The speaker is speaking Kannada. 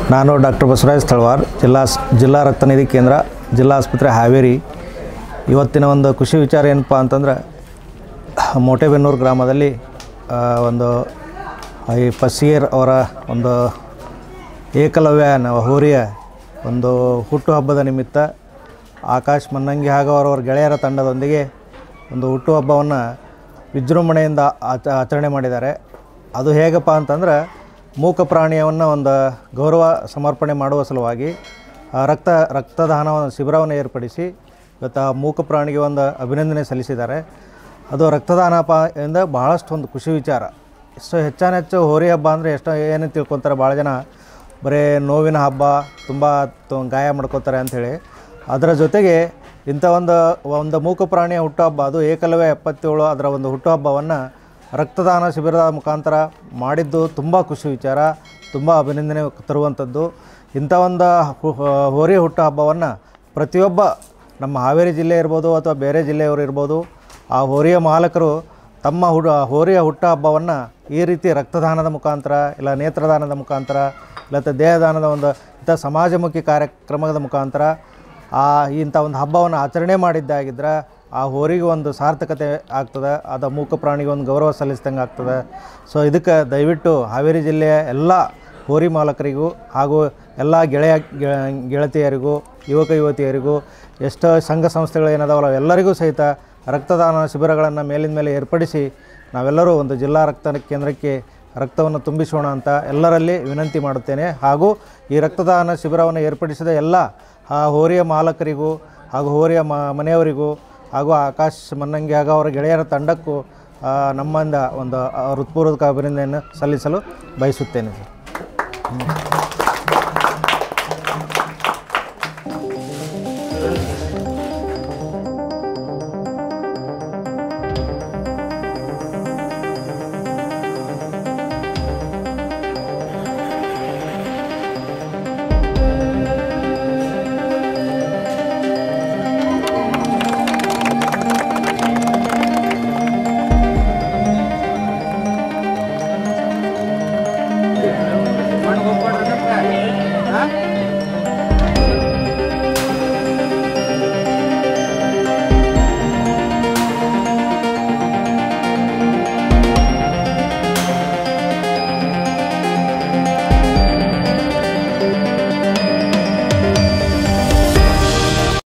ನಾನು ಡಾಕ್ಟರ್ ಬಸವರಾಜ್ ತಳವಾರ್ ಜಿಲ್ಲಾ ಸ್- ಜಿಲ್ಲಾ ರಕ್ತನಿಧಿ ಕೇಂದ್ರ ಜಿಲ್ಲಾ ಆಸ್ಪತ್ರೆ ಹಾವೇರಿ ಇವತ್ತಿನ ಒಂದು ಖುಷಿ ವಿಚಾರ ಏನಪ್ಪ ಅಂತಂದ್ರೆ ಮೋಟೆಬೆನ್ನೂರು ಗ್ರಾಮದಲ್ಲಿ ಆ, ಒಂದು ಈ ಪಸಿಯರ್ ಅವರ ಒಂದು ಏಕಲವ್ಯ ನ- ಹೋರಿಯ ಒಂದು ಹುಟ್ಟುಹಬ್ಬದ ನಿಮಿತ್ತ ಆಕಾಶ್ ಮನ್ನಂಗಿ ಹಾಗೂ ಅವರವರ ಗೆಳೆಯರ ತಂಡದೊಂದಿಗೆ ಒಂದು ಹುಟ್ಟುಹಬ್ಬವನ್ನು ವಿಜೃಂಭಣೆಯಿಂದ ಆಚ ಆಚರಣೆ ಮಾಡಿದ್ದಾರೆ ಅದು ಹೇಗಪ್ಪ ಅಂತಂದ್ರೆ ಮೂಕ ಪ್ರಾಣಿಯನ್ನು ಒಂದು ಗೌರವ ಸಮರ್ಪಣೆ ಮಾಡುವ ಸಲುವಾಗಿ ಆ ರಕ್ತ ರಕ್ತದಾನ ಶಿಬಿರವನ್ನು ಏರ್ಪಡಿಸಿ ಇವತ್ತು ಆ ಮೂಕ ಪ್ರಾಣಿಗೆ ಒಂದು ಅಭಿನಂದನೆ ಸಲ್ಲಿಸಿದ್ದಾರೆ ಅದು ರಕ್ತದಾನ ಪ ಇಂದ ಬಹಳಷ್ಟು ಒಂದು ಖುಷಿ ವಿಚಾರ ಇಷ್ಟು ಹೆಚ್ಚಾನ ಹೆಚ್ಚು ಹೋರಿ ಹಬ್ಬ ಅಂದರೆ ಎಷ್ಟೋ ಏನು ತಿಳ್ಕೊತಾರೆ ಭಾಳ ಜನ ಬರೀ ನೋವಿನ ಹಬ್ಬ ತುಂಬ ತು- ಗಾಯ ಮಾಡ್ಕೋತಾರೆ ಅಂಥೇಳಿ ಅದರ ಜೊತೆಗೆ ಇಂಥ ಒಂದು ಒಂದು ಮೂಕ ಪ್ರಾಣಿಯ ಹುಟ್ಟುಹಬ್ಬ ಅದು ಏಕಲವ್ಯ ಎಪ್ಪತ್ತೇಳು ಅದರ ಒಂದು ಹುಟ್ಟುಹಬ್ಬವನ್ನು ರಕ್ತದಾನ ಶಿಬಿರದ ಮುಖಾಂತರ ಮಾಡಿದ್ದು ತುಂಬ ಖುಷಿ ವಿಚಾರ ತುಂಬ ಅಭಿನಂದನೆ ತರುವಂಥದ್ದು ಇಂಥ ಒಂದು ಹು- ಹೋರಿ ಹುಟ್ಟುಹಬ್ಬವನ್ನು ಪ್ರತಿಯೊಬ್ಬ ನಮ್ಮ ಹಾವೇರಿ ಜಿಲ್ಲೆ ಇರ್ಬೋದು ಅಥವಾ ಬೇರೆ ಜಿಲ್ಲೆಯವರು ಇರ್ಬೋದು ಆ ಹೋರಿಯ ಮಾಲಕರು ತಮ್ಮ ಹುಡ ಹೋರಿಯ ಹುಟ್ಟುಹಬ್ಬವನ್ನು ಈ ರೀತಿ ರಕ್ತದಾನದ ಮುಖಾಂತರ ಇಲ್ಲ ನೇತ್ರದಾನದ ಮುಖಾಂತರ ಇಲ್ಲ ದೇಹದಾನದ ಒಂದು ಇಂಥ ಸಮಾಜಮುಖಿ ಕಾರ್ಯಕ್ರಮದ ಮುಖಾಂತರ ಆ ಇಂಥ ಒಂದು ಹಬ್ಬವನ್ನು ಆಚರಣೆ ಮಾಡಿದ್ದಾಗಿದ್ರೆ ಆ ಹೋರಿಗೆ ಒಂದು ಸಾರ್ಥಕತೆ ಆಗ್ತದೆ ಅದು ಮೂಕ ಪ್ರಾಣಿಗೆ ಒಂದು ಗೌರವ ಸಲ್ಲಿಸ್ದಂಗೆ ಆಗ್ತದೆ ಸೊ ಇದಕ್ಕೆ ದಯವಿಟ್ಟು ಹಾವೇರಿ ಜಿಲ್ಲೆಯ ಎಲ್ಲ ಹೋರಿ ಮಾಲಕರಿಗೂ ಹಾಗೂ ಎಲ್ಲ ಗೆಳೆಯ ಗೆ- ಗೆಳತಿಯರಿಗೂ ಯುವಕ ಯುವತಿಯರಿಗೂ ಎಷ್ಟೋ ಸಂಘ ಸಂಸ್ಥೆಗಳು ಏನದಾವಲ್ಲ ಎಲ್ಲರಿಗೂ ಸಹಿತ ರಕ್ತದಾನ ಶಿಬಿರಗಳನ್ನು ಮೇಲಿನ ಮೇಲೆ ಏರ್ಪಡಿಸಿ ನಾವೆಲ್ಲರೂ ಒಂದು ಜಿಲ್ಲಾ ರಕ್ತ ಕೇಂದ್ರಕ್ಕೆ ರಕ್ತವನ್ನು ತುಂಬಿಸೋಣ ಅಂತ ಎಲ್ಲರಲ್ಲಿ ವಿನಂತಿ ಮಾಡುತ್ತೇನೆ ಹಾಗೂ ಈ ರಕ್ತದಾನ ಶಿಬಿರವನ್ನು ಏರ್ಪಡಿಸಿದ ಎಲ್ಲ ಆ ಹೋರಿಯ ಮಾಲಕರಿಗೂ ಹಾಗೂ ಹೋರಿಯ ಮ ಮನೆಯವರಿಗೂ ಹಾಗೂ ಆಕಾಶ್ ಮನ್ನಂಗಿ ಹಾಗೂ ಅವರ ಗೆಳೆಯರ ತಂಡಕ್ಕೂ ಆ, ನಮ್ಮಿಂದ ಒಂದು ಆ, ಹೃತ್ಪೂರ್ವಕ ಅಭಿನಂದನೆಯನ್ನು ಸಲ್ಲಿಸಲು ಬಯಸುತ್ತೇನೆ ಸರ್